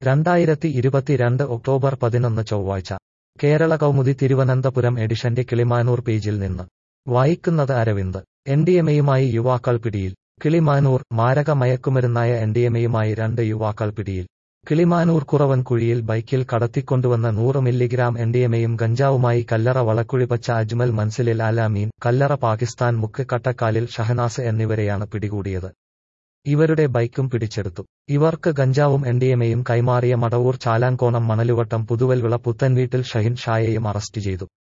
രണ്ടായിരത്തി ഇരുപത്തിരണ്ട് ഒക്ടോബർ പതിനൊന്ന് ചൊവ്വാഴ്ച കേരള കൗമുദി തിരുവനന്തപുരം എഡിഷന്റെ കിളിമാനൂർ പേജിൽ നിന്ന് വായിക്കുന്നത് അരവിന്ദ് എൻഡിഎമയുമായി യുവാക്കൾ പിടിയിൽ കിളിമാനൂർ മാരക മയക്കുമരുന്നായ എൻഡിഎമയുമായി രണ്ട് യുവാക്കൾ പിടിയിൽ കിളിമാനൂർ കുറവൻകുഴിയിൽ ബൈക്കിൽ കടത്തിക്കൊണ്ടുവന്ന നൂറ് മില്ലിഗ്രാം എൻഡിഎമയും ഗഞ്ചാവുമായി കല്ലറ വളക്കുഴിപ്പച്ച അജ്മൽ മൻസിലിൽ അലാമീൻ കല്ലറ പാകിസ്ഥാൻ മുക്ക് കട്ടക്കാലിൽ ഷഹനാസ് എന്നിവരെയാണ് പിടികൂടിയത് ഇവരുടെ ബൈക്കും പിടിച്ചെടുത്തു ഇവർക്ക് ഗഞ്ചാവും എൻഡിഎമയും കൈമാറിയ മടവൂർ ചാലാങ്കോണം മണലുവട്ടം പുതുവൽവിള പുത്തൻവീട്ടിൽ ഷഹിൻ ഷായെയും അറസ്റ്റ് ചെയ്തു